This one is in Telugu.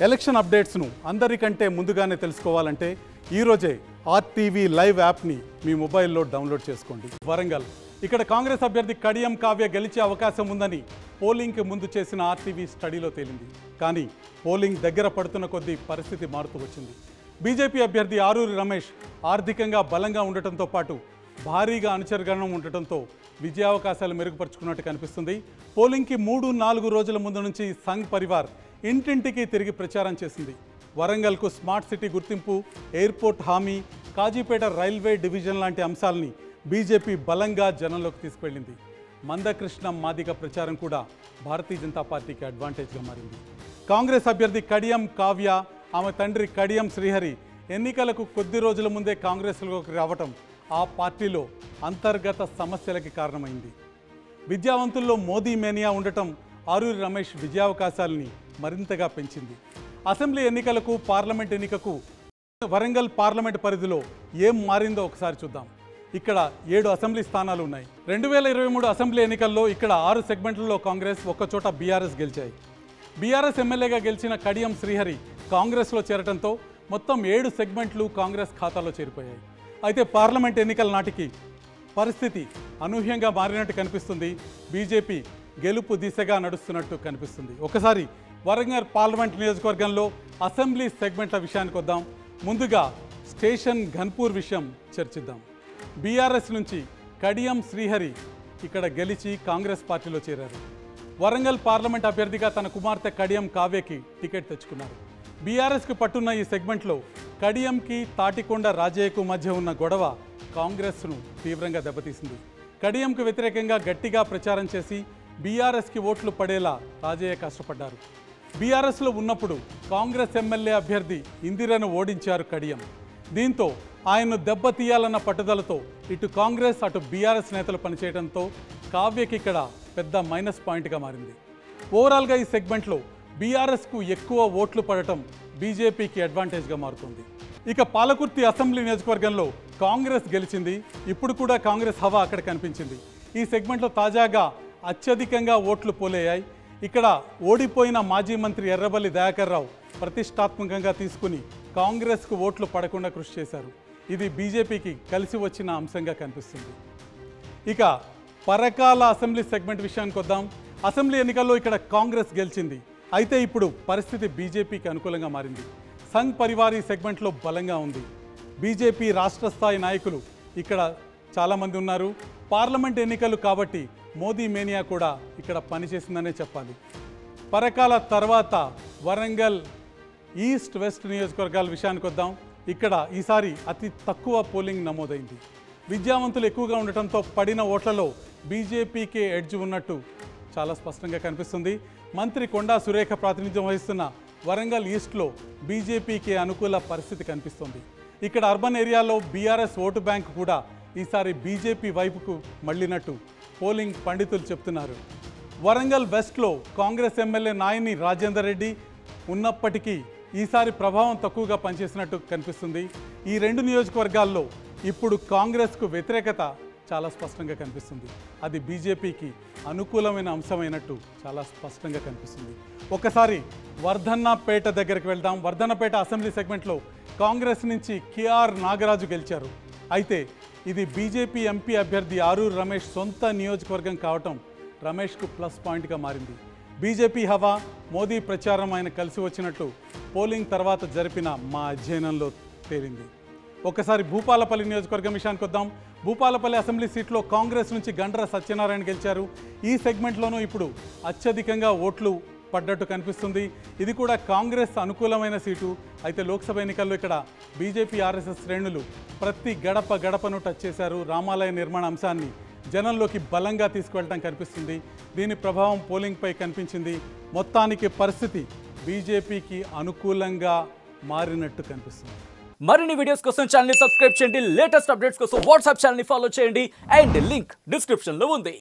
ఎలక్షన్ అప్డేట్స్ను అందరికంటే ముందుగానే తెలుసుకోవాలంటే ఈరోజే ఆర్టీవీ లైవ్ యాప్ని మీ మొబైల్లో డౌన్లోడ్ చేసుకోండి వరంగల్ ఇక్కడ కాంగ్రెస్ అభ్యర్థి కడియం కావ్య గెలిచే అవకాశం ఉందని పోలింగ్కి ముందు చేసిన ఆర్టీవీ స్టడీలో తేలింది కానీ పోలింగ్ దగ్గర పడుతున్న కొద్దీ పరిస్థితి మారుతూ వచ్చింది బీజేపీ అభ్యర్థి ఆరూరి రమేష్ ఆర్థికంగా బలంగా ఉండటంతో పాటు భారీగా అనుచరగణం ఉండటంతో విజయావకాశాలు మెరుగుపరుచుకున్నట్టు కనిపిస్తుంది పోలింగ్కి మూడు నాలుగు రోజుల ముందు నుంచి సంఘ్ పరివార్ ఇంటింటికి తిరిగి ప్రచారం చేసింది వరంగల్కు స్మార్ట్ సిటీ గుర్తింపు ఎయిర్పోర్ట్ హామీ కాజీపేట రైల్వే డివిజన్ లాంటి అంశాలని బీజేపీ బలంగా జనంలోకి తీసుకెళ్ళింది మందకృష్ణ మాదిగ ప్రచారం కూడా భారతీయ జనతా పార్టీకి అడ్వాంటేజ్గా మారింది కాంగ్రెస్ అభ్యర్థి కడియం కావ్య ఆమె తండ్రి కడియం శ్రీహరి ఎన్నికలకు కొద్ది రోజుల ముందే కాంగ్రెస్లోకి రావటం ఆ పార్టీలో అంతర్గత సమస్యలకి కారణమైంది విద్యావంతుల్లో మోదీ మేనియా ఉండటం ఆరూరి రమేష్ విజయావకాశాలని మరింతగా పెంచింది అసెంబ్లీ ఎన్నికలకు పార్లమెంట్ ఎన్నికకు వరంగల్ పార్లమెంట్ పరిధిలో ఏం మారిందో ఒకసారి చూద్దాం ఇక్కడ ఏడు అసెంబ్లీ స్థానాలు ఉన్నాయి రెండు వేల ఇరవై మూడు అసెంబ్లీ ఎన్నికల్లో ఇక్కడ ఆరు సెగ్మెంట్లలో కాంగ్రెస్ ఒక్కచోట బీఆర్ఎస్ గెలిచాయి బీఆర్ఎస్ ఎమ్మెల్యేగా గెలిచిన కడియం శ్రీహరి కాంగ్రెస్లో చేరటంతో మొత్తం ఏడు సెగ్మెంట్లు కాంగ్రెస్ ఖాతాలో చేరిపోయాయి అయితే పార్లమెంట్ ఎన్నికల నాటికి పరిస్థితి అనూహ్యంగా మారినట్టు కనిపిస్తుంది బీజేపీ గెలుపు దిశగా నడుస్తున్నట్టు కనిపిస్తుంది ఒకసారి వరంగల్ పార్లమెంట్ నియోజకవర్గంలో అసెంబ్లీ సెగ్మెంట్ల విషయానికి వద్దాం ముందుగా స్టేషన్ ఘన్పూర్ విషయం చర్చిద్దాం బీఆర్ఎస్ నుంచి కడియం శ్రీహరి ఇక్కడ గెలిచి కాంగ్రెస్ పార్టీలో చేరారు వరంగల్ పార్లమెంట్ అభ్యర్థిగా తన కుమార్తె కడియం కావ్యకి టికెట్ తెచ్చుకున్నారు బీఆర్ఎస్కి పట్టున్న ఈ సెగ్మెంట్లో కడియంకి తాటికొండ రాజయ్యకు మధ్య ఉన్న గొడవ కాంగ్రెస్ను తీవ్రంగా దెబ్బతీసింది కడియంకు వ్యతిరేకంగా గట్టిగా ప్రచారం చేసి బీఆర్ఎస్కి ఓట్లు పడేలా రాజయ్య కష్టపడ్డారు బీఆర్ఎస్లో ఉన్నప్పుడు కాంగ్రెస్ ఎమ్మెల్యే అభ్యర్థి ఇందిరను ఓడించారు కడియం దీంతో ఆయన్ను దెబ్బతీయాలన్న పట్టుదలతో ఇటు కాంగ్రెస్ అటు బీఆర్ఎస్ నేతలు పనిచేయడంతో కావ్యకి ఇక్కడ పెద్ద మైనస్ పాయింట్గా మారింది ఓవరాల్గా ఈ సెగ్మెంట్లో బీఆర్ఎస్కు ఎక్కువ ఓట్లు పడటం బీజేపీకి అడ్వాంటేజ్గా మారుతుంది ఇక పాలకుర్తి అసెంబ్లీ నియోజకవర్గంలో కాంగ్రెస్ గెలిచింది ఇప్పుడు కూడా కాంగ్రెస్ హవా అక్కడ కనిపించింది ఈ సెగ్మెంట్లో తాజాగా అత్యధికంగా ఓట్లు పోలయ్యాయి ఇక్కడ ఓడిపోయిన మాజీ మంత్రి ఎర్రబల్లి దయాకర్ రావు ప్రతిష్టాత్మకంగా తీసుకుని కాంగ్రెస్కు ఓట్లు పడకుండా కృషి చేశారు ఇది బీజేపీకి కలిసి వచ్చిన అంశంగా కనిపిస్తుంది ఇక పరకాల అసెంబ్లీ సెగ్మెంట్ విషయానికి వద్దాం అసెంబ్లీ ఎన్నికల్లో ఇక్కడ కాంగ్రెస్ గెలిచింది అయితే ఇప్పుడు పరిస్థితి బీజేపీకి అనుకూలంగా మారింది సంఘ్ పరివార్ ఈ సెగ్మెంట్లో బలంగా ఉంది బీజేపీ రాష్ట్ర స్థాయి నాయకులు ఇక్కడ చాలామంది ఉన్నారు పార్లమెంట్ ఎన్నికలు కాబట్టి మోదీ మేనియా కూడా ఇక్కడ పనిచేసిందనే చెప్పాలి పరకాల తర్వాత వరంగల్ ఈస్ట్ వెస్ట్ నియోజకవర్గాల విషయానికి వద్దాం ఇక్కడ ఈసారి అతి తక్కువ పోలింగ్ నమోదైంది విద్యావంతులు ఎక్కువగా ఉండటంతో పడిన ఓట్లలో బీజేపీకే ఎడ్జ్ ఉన్నట్టు చాలా స్పష్టంగా కనిపిస్తుంది మంత్రి కొండా సురేఖ ప్రాతినిధ్యం వహిస్తున్న వరంగల్ ఈస్ట్లో బీజేపీకి అనుకూల పరిస్థితి కనిపిస్తుంది ఇక్కడ అర్బన్ ఏరియాలో బీఆర్ఎస్ ఓటు బ్యాంక్ కూడా ఈసారి బీజేపీ వైపుకు మళ్ళినట్టు పోలింగ్ పండితులు చెప్తున్నారు వరంగల్ వెస్ట్లో కాంగ్రెస్ ఎమ్మెల్యే నాయని రాజేందర్ రెడ్డి ఉన్నప్పటికీ ఈసారి ప్రభావం తక్కువగా పనిచేసినట్టు కనిపిస్తుంది ఈ రెండు నియోజకవర్గాల్లో ఇప్పుడు కాంగ్రెస్కు వ్యతిరేకత చాలా స్పష్టంగా కనిపిస్తుంది అది బీజేపీకి అనుకూలమైన అంశమైనట్టు చాలా స్పష్టంగా కనిపిస్తుంది ఒకసారి వర్ధన్నపేట దగ్గరికి వెళ్దాం వర్ధన్నపేట అసెంబ్లీ సెగ్మెంట్లో కాంగ్రెస్ నుంచి కేఆర్ నాగరాజు గెలిచారు అయితే ఇది బీజేపీ ఎంపీ అభ్యర్థి ఆరూరు రమేష్ సొంత నియోజకవర్గం కావటం రమేష్కు ప్లస్ పాయింట్గా మారింది బీజేపీ హవా మోదీ ప్రచారం ఆయన కలిసి వచ్చినట్టు పోలింగ్ తర్వాత జరిపిన మా అధ్యయనంలో తేలింది ఒకసారి భూపాలపల్లి నియోజకవర్గం విషయానికి వద్దాం భూపాలపల్లి అసెంబ్లీ సీట్లో కాంగ్రెస్ నుంచి గండ్ర సత్యనారాయణ గెలిచారు ఈ సెగ్మెంట్లోనూ ఇప్పుడు అత్యధికంగా ఓట్లు పడ్డట్టు కనిపిస్తుంది ఇది కూడా కాంగ్రెస్ అనుకూలమైన సీటు అయితే లోక్సభ ఎన్నికల్లో ఇక్కడ బీజేపీ ఆర్ఎస్ఎస్ శ్రేణులు ప్రతి గడప గడపను టచ్ చేశారు రామాలయ నిర్మాణ అంశాన్ని జనంలోకి బలంగా తీసుకువెళ్ళడం కనిపిస్తుంది దీని ప్రభావం పోలింగ్పై కనిపించింది మొత్తానికి పరిస్థితి బీజేపీకి అనుకూలంగా మారినట్టు కనిపిస్తుంది మరిన్ని వీడియోస్ కోసం ఛానల్ సబ్స్క్రైబ్ చేయండి లేటెస్ట్ అప్డేట్స్ కోసం వాట్సాప్ ఛానల్ ఫాలో చేయండి అండ్ లింక్ డిస్క్రిప్షన్ లో ఉంది